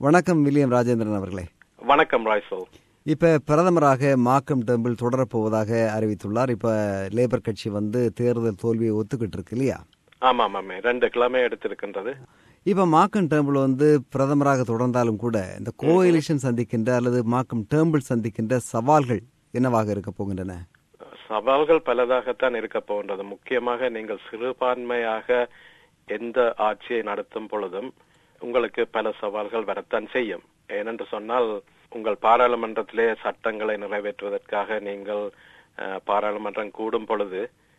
வணக்கம் வில்லியம் ராஜேந்திரன் அவர்களே வணக்கம் ராய்சல் இப்ப பிரதமராக மாக்கம் டெம்பிள் தொடரப்போவதாக அறிவித்துள்ளார் இப்ப லேபர் கட்சி வந்து தேர்தல் தோல்வியை ஒத்துக்கிட்டு இருக்கு இல்லையா ஆமா ஆமாமே ரெண்டு கிழமை எடுத்திருக்கின்றது இப்ப மாக்கம் டேம்பிள் வந்து பிரதமராக தொடர்ந்தாலும் கூட இந்த கோயிலிஷன் சந்திக்கின்ற அல்லது மாக்கம் டேம்பிள் சந்திக்கின்ற சவால்கள் என்னவாக இருக்க போகின்றன சவால்கள் பலதாகத்தான் இருக்க போகின்றது முக்கியமாக நீங்கள் சிறுபான்மையாக எந்த ஆட்சியை நடத்தும் பொழுதும் உங்களுக்கு பல சவால்கள் வரத்தான் செய்யும் ஏனென்று சொன்னால் உங்கள் பாராளுமன்றத்திலே சட்டங்களை நிறைவேற்றுவதற்காக நீங்கள் அஹ், பாராளுமன்றம் கூடும் பொழுது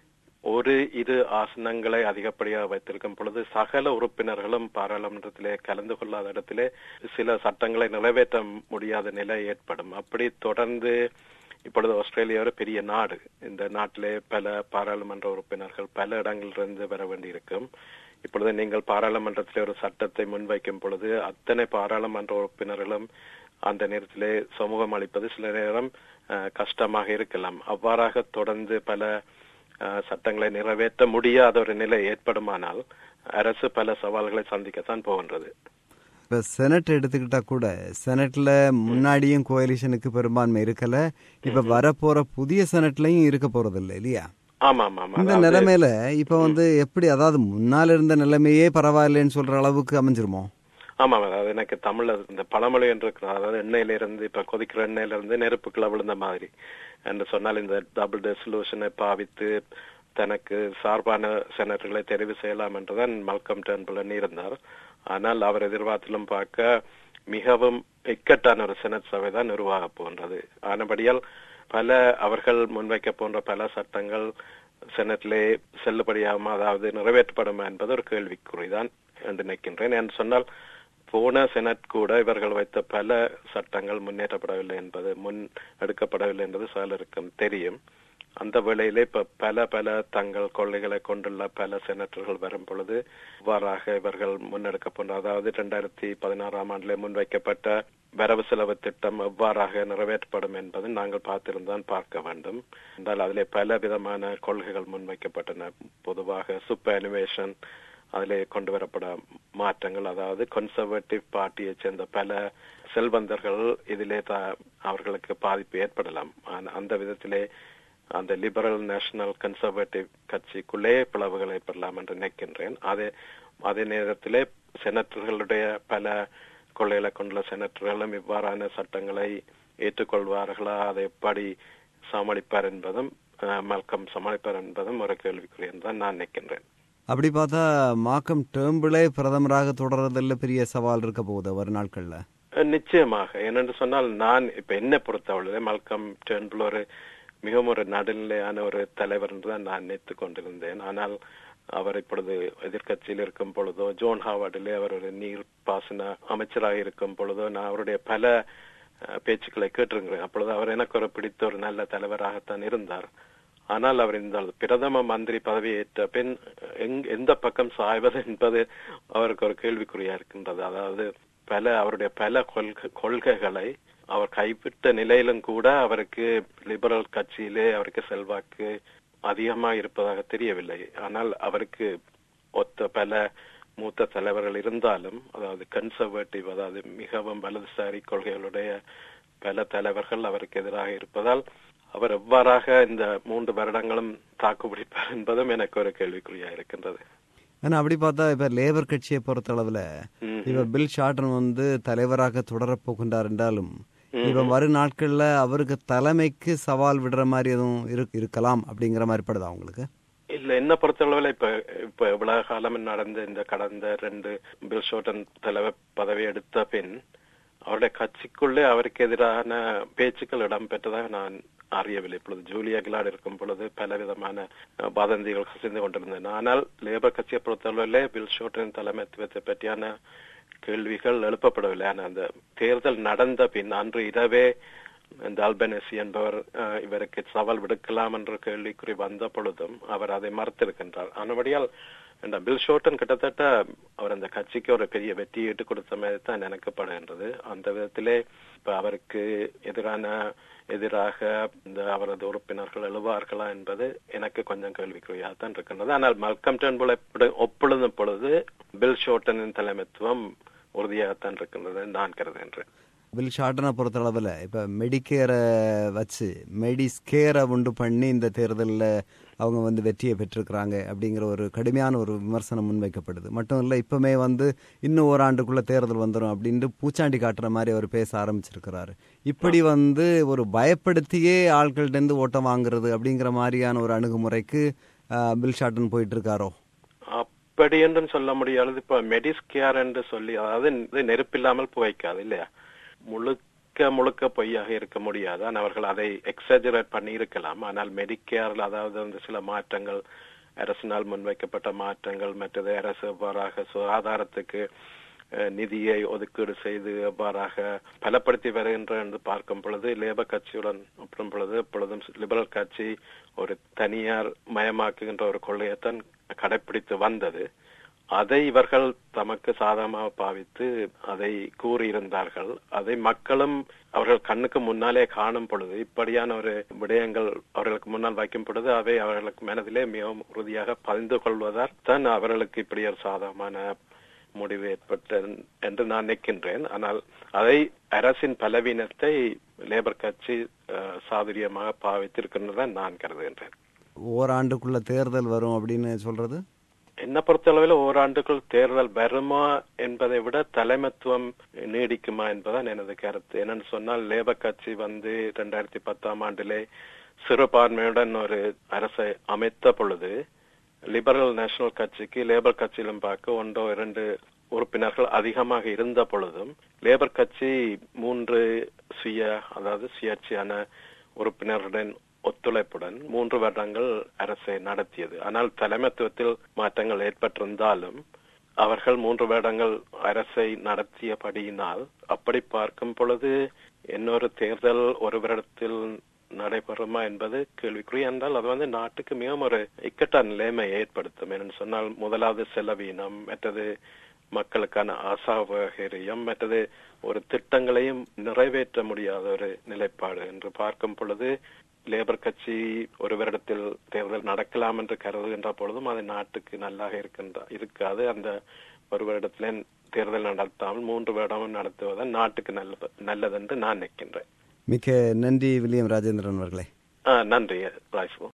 ஒரு இரு ஆசனங்களை அதிகப்படியாக வைத்திருக்கும் பொழுது சகல உறுப்பினர்களும் பாராளுமன்றத்திலே கலந்து கொள்ளாத இடத்திலே சில சட்டங்களை நிறைவேற்ற முடியாத நிலை ஏற்படும் அப்படி தொடர்ந்து இப்பொழுது ஆஸ்திரேலியா ஒரு பெரிய நாடு இந்த நாட்டிலே பல பாராளுமன்ற உறுப்பினர்கள் பல இடங்களிலிருந்து வர வேண்டியிருக்கும் இப்பொழுது நீங்கள் பாராளுமன்றத்திலே ஒரு சட்டத்தை முன்வைக்கும் பொழுது அத்தனை பாராளுமன்ற உறுப்பினர்களும் அந்த நேரத்திலே சமூகம் அளிப்பது சில நேரம் அஹ், கஷ்டமாக இருக்கலாம் அவ்வாறாக தொடர்ந்து பல அஹ், சட்டங்களை நிறைவேற்ற முடியாத ஒரு நிலை ஏற்படுமானால் அரசு பல சவால்களை சந்திக்கத்தான் போகின்றது இப்ப செனட் எடுத்துக்கிட்டா கூட செனட்ல முன்னாடியும் கோயிலிஷனுக்கு பெரும்பான்மை இருக்கல இப்ப வரப்போற புதிய செனட்லயும் இருக்க போறது இல்லை இல்லையா ஆமா ஆமா ஆமா இந்த அதாவது- நிலைமையில இப்ப வந்து எப்படி அதாவது முன்னால இருந்த நிலைமையே பரவாயில்லைன்னு சொல்ற அளவுக்கு அமைஞ்சிருமோ ஆமா அதாவது எனக்கு தமிழ்ல இந்த பழமொழி என்று இருக்கு அதாவது எண்ணெயில இருந்து இப்ப கொதிக்கிற எண்ணெயில இருந்து நெருப்புக்குள்ள விழுந்த மாதிரி என்று சொன்னால் இந்த டபுள் டெசல்யூஷனை பாவித்து தனக்கு சார்பான செனட்டர்களை தெரிவு செய்யலாம் என்றுதான் மல்கம் டர்ன்புலன் இருந்தார் ஆனால் அவர் எதிர்பார்த்திலும் பார்க்க மிகவும் இக்கட்டான ஒரு செனட் சபை தான் உருவாக போன்றது ஆனபடியால் பல அவர்கள் முன்வைக்க போன்ற பல சட்டங்கள் செனட்டிலே செல்லுபடியாகுமா அதாவது நிறைவேற்றப்படுமா என்பது ஒரு கேள்விக்குறிதான் என்று நினைக்கின்றேன் என்று சொன்னால் போன செனட் கூட இவர்கள் வைத்த பல சட்டங்கள் முன்னேற்றப்படவில்லை என்பது முன் எடுக்கப்படவில்லை என்பது சிலருக்கும் தெரியும் அந்த வேளையிலே இப்ப பல பல தங்கள் கொள்கைகளை கொண்டுள்ள பல செனட்டர்கள் வரும் பொழுது இவ்வாறாக இவர்கள் முன்னெடுக்க போன்ற அதாவது இரண்டாயிரத்தி பதினாறாம் ஆண்டிலே முன்வைக்கப்பட்ட வரவு செலவு திட்டம் எவ்வாறாக நிறைவேற்றப்படும் என்பது நாங்கள் பார்த்திருந்தான் பார்க்க வேண்டும் என்றால் அதிலே பல விதமான கொள்கைகள் முன்வைக்கப்பட்டன பொதுவாக சூப்பர் அனிமேஷன் அதிலே கொண்டு வரப்பட மாற்றங்கள் அதாவது கன்சர்வேட்டிவ் பார்ட்டியை சேர்ந்த பல செல்வந்தர்கள் இதிலே த- அவர்களுக்கு பாதிப்பு ஏற்படலாம் ஆன- அந்த விதத்திலே அந்த லிபரல் நேஷனல் கன்சர்வேட்டிவ் கட்சிக்குள்ளே பிளவுகள் ஏற்படலாம் என்று நினைக்கின்றேன் அதே அதே நேரத்திலே செனட்டர்களுடைய பல கொள்ளைகளை கொண்டுள்ள செனட்டர்களும் இவ்வாறான சட்டங்களை ஏற்றுக்கொள்வார்களா அதை எப்படி சமாளிப்பார் என்பதும் அஹ், மல்கம் சமாளிப்பார் என்பதும் ஒரு கேள்விக்குறி என்று தான் நான் நினைக்கின்றேன் அப்படி பார்த்தா மாக்கம் டேம்பிளே பிரதமராக தொடர்றதுல பெரிய சவால் இருக்க போகுது வரும் நாட்கள்ல அஹ், நிச்சயமாக ஏனென்று சொன்னால் நான் இப்ப என்ன பொறுத்தவரை மல்கம் டேர்ன்பிள் ஒரு மிகவும் ஒரு நடுநிலையான ஒரு தலைவர் என்று தான் நான் நினைத்துக் கொண்டிருந்தேன் ஆனால் அவர் இப்பொழுது எதிர்க்கட்சியில் இருக்கும் பொழுதோ ஜோன் ஹாவார்டிலே அவர் ஒரு நீர் பாசன அமைச்சராக இருக்கும் பொழுதோ நான் அவருடைய பல அஹ், பேச்சுக்களை கேட்டிருக்கிறேன் அப்பொழுது அவர் எனக்கு ஒரு பிடித்த ஒரு நல்ல தலைவராகத்தான் இருந்தார் ஆனால் அவர் இந்த பிரதம மந்திரி பதவியை ஏற்ற பின் எங்- எந்த பக்கம் சாய்வது என்பது அவருக்கு ஒரு கேள்விக்குறியா இருக்கின்றது அதாவது பல அவருடைய பல கொள்கை கொள்கைகளை அவர் கைவிட்ட நிலையிலும் கூட அவருக்கு லிபரல் கட்சியிலே அவருக்கு செல்வாக்கு அதிகமா இருப்பதாக தெரியவில்லை ஆனால் அவருக்கு ஒத்த பல மூத்த தலைவர்கள் இருந்தாலும் அதாவது கன்சர்வேட்டிவ் அதாவது மிகவும் வலதுசாரி கொள்கைகளுடைய பல தலைவர்கள் அவருக்கு எதிராக இருப்பதால் அவர் எவ்வாறாக இந்த மூன்று வருடங்களும் தாக்குப்பிடிப்பார் என்பதும் எனக்கு ஒரு கேள்விக்குறியா இருக்கின்றது ஆனா அப்படி பார்த்தா இப்ப லேபர் கட்சியை பொறுத்த அளவுல ம். இப்ப பில் ஷார்டன் வந்து தலைவராக தொடரப் போகின்றார் என்றாலும் இப்ப வரும் நாட்கள்ல அவருக்கு தலைமைக்கு சவால் விடுற மாதிரி எதுவும் இரு- இருக்கலாம் அப்படிங்கிற மாதிரி படுதா உங்களுக்கு இல்ல என்ன பொறுத்தளவுல இப்ப இப்ப இவ்வளவு காலம் நடந்த இந்த கடந்த ரெண்டு பில் ஷோட்டன் தலைவர் பதவி எடுத்த பின் அவருடைய கட்சிக்குள்ளே அவருக்கு எதிரான பேச்சுக்கள் இடம்பெற்றதாக நான் அறியவில்லை இப்பொழுது ஜூலியா கிலாட் இருக்கும் பொழுது பல விதமான அஹ், வதந்திகள் கசிந்து கொண்டிருந்தன ஆனால் லேபர் கட்சியை பொறுத்தளவிலே பில் ஷோட்டன் தலைமைத்துவத்தை பற்றியான கேள்விகள் எழுப்பப்படவில்லை ஆனால் அந்த தேர்தல் நடந்த பின் அன்று இரவே இந்த அல்பனசி என்பவர் அஹ், இவருக்கு சவால் விடுக்கலாம் என்ற கேள்விக்குறி வந்த பொழுதும் அவர் அதை மறுத்திருக்கின்றார் ஆனபடியால் இந்த பில் ஷோட்டன் கிட்டத்தட்ட அவர் அந்த கட்சிக்கு ஒரு பெரிய வெற்றி ஈட்டு கொடுத்த மாதிரி தான் நினைக்கப்படுகின்றது அந்த விதத்திலே இப்ப அவருக்கு எதிரான எதிராக இந்த அவரது உறுப்பினர்கள் எழுவார்களா என்பது எனக்கு கொஞ்சம் கேள்விக்குறியாக தான் இருக்கின்றது ஆனால் மல்கம் டேர்ன்புல் ஒப்பொழுதும் பொழுது பில் ஷோட்டனின் தலைமைத்துவம் உறுதியாகத்தான் இருக்கின்றது நான் கருதுகின்றேன் பில் ஷார்ட்டனை பொறுத்தளவில் இப்போ மெடிக்கேரை வச்சு மெடிஸ்கேரை உண்டு பண்ணி இந்த தேர்தலில் அவங்க வந்து வெற்றியை பெற்றிருக்கிறாங்க அப்படிங்கிற ஒரு கடுமையான ஒரு விமர்சனம் முன்வைக்கப்படுது மட்டும் இல்லை இப்போமே வந்து இன்னும் ஓராண்டுக்குள்ளே தேர்தல் வந்துடும் அப்படின்ட்டு பூச்சாண்டி காட்டுற மாதிரி அவர் பேச ஆரம்பிச்சிருக்கிறாரு இப்படி வந்து ஒரு பயப்படுத்தியே ஆட்கள்கிட்டருந்து ஓட்டம் வாங்குறது அப்படிங்கிற மாதிரியான ஒரு அணுகுமுறைக்கு பில் ஷார்டன் போயிட்டு இருக்காரோ அப்படி என்றும் சொல்ல முடியாது இப்ப மெடிஸ்கேர் என்று சொல்லி அதாவது இது நெருப்பில்லாமல் புகைக்காது இல்லையா முழுக்க முழுக்க பொய்யாக இருக்க முடியாது ஆனால் அவர்கள் அதை எக்ஸாஜரேட் பண்ணி இருக்கலாம் ஆனால் மெடிக்கேர்ல அதாவது வந்து சில மாற்றங்கள் அரசினால் முன்வைக்கப்பட்ட மாற்றங்கள் மற்றது அரசு எவ்வாறாக சுகாதாரத்துக்கு நிதியை ஒதுக்கீடு செய்து எவ்வாறாக பலப்படுத்தி வருகின்ற என்று பார்க்கும் பொழுது லேபர் கட்சியுடன் ஒப்பிடும் பொழுது எப்பொழுதும் லிபரல் கட்சி ஒரு தனியார் மயமாக்குகின்ற ஒரு கொள்கையைத்தான் கடைபிடித்து வந்தது அதை இவர்கள் தமக்கு சாதகமாக பாவித்து அதை கூறியிருந்தார்கள் அதை மக்களும் அவர்கள் கண்ணுக்கு முன்னாலே காணும் பொழுது இப்படியான ஒரு விடயங்கள் அவர்களுக்கு முன்னால் வைக்கும் பொழுது அவை அவர்களுக்கு மனதிலே மிகவும் உறுதியாக பதிந்து கொள்வதால் தான் அவர்களுக்கு இப்படி ஒரு சாதகமான முடிவு ஏற்பட்ட என்று நான் நிற்கின்றேன் ஆனால் அதை அரசின் பலவீனத்தை லேபர் கட்சி சாதுரியமாக பாவித்திருக்கின்றதான் நான் கருதுகின்றேன் ஓராண்டுக்குள்ள தேர்தல் வரும் அப்படின்னு சொல்றது என்ன பொறுத்தளவில் ஓராண்டுக்குள் தேர்தல் வருமா என்பதை விட தலைமத்துவம் நீடிக்குமா என்பதுதான் எனது கருத்து என்னன்னு சொன்னால் லேபர் கட்சி வந்து இரண்டாயிரத்தி பத்தாம் ஆண்டிலே சிறுபான்மையுடன் ஒரு அரசை அமைத்த பொழுது லிபரல் நேஷனல் கட்சிக்கு லேபர் கட்சியிலும் பார்க்க ஒன்றோ இரண்டு உறுப்பினர்கள் அதிகமாக இருந்த பொழுதும் லேபர் கட்சி மூன்று சுய அதாவது சுயேட்சையான உறுப்பினருடன் ஒத்துழைப்புடன் மூன்று வருடங்கள் அரசை நடத்தியது ஆனால் தலைமைத்துவத்தில் மாற்றங்கள் ஏற்பட்டிருந்தாலும் அவர்கள் மூன்று வருடங்கள் அரசை நடத்தியபடியினால் அப்படி பார்க்கும் பொழுது இன்னொரு தேர்தல் ஒரு வருடத்தில் நடைபெறுமா என்பது கேள்விக்குறி என்றால் அது வந்து நாட்டுக்கு மிகவும் ஒரு இக்கட்டான நிலைமை ஏற்படுத்தும் என்று சொன்னால் முதலாவது செலவீனம் மற்றது மக்களுக்கான அசாவகரியம் மற்றது ஒரு திட்டங்களையும் நிறைவேற்ற முடியாத ஒரு நிலைப்பாடு என்று பார்க்கும் பொழுது லேபர் கட்சி ஒரு வருடத்தில் தேர்தல் நடக்கலாம் என்று கருதுகின்ற பொழுதும் அது நாட்டுக்கு நல்லாக இருக்கின்ற இருக்காது அந்த ஒரு வருடத்திலே தேர்தல் நடத்தாமல் மூன்று வருடமும் நடத்துவதன் நாட்டுக்கு நல்ல நல்லது என்று நான் நிற்கின்றேன் மிக்க நன்றி வில்லியம் ராஜேந்திரன் அவர்களே நன்றி ராய்ஃபு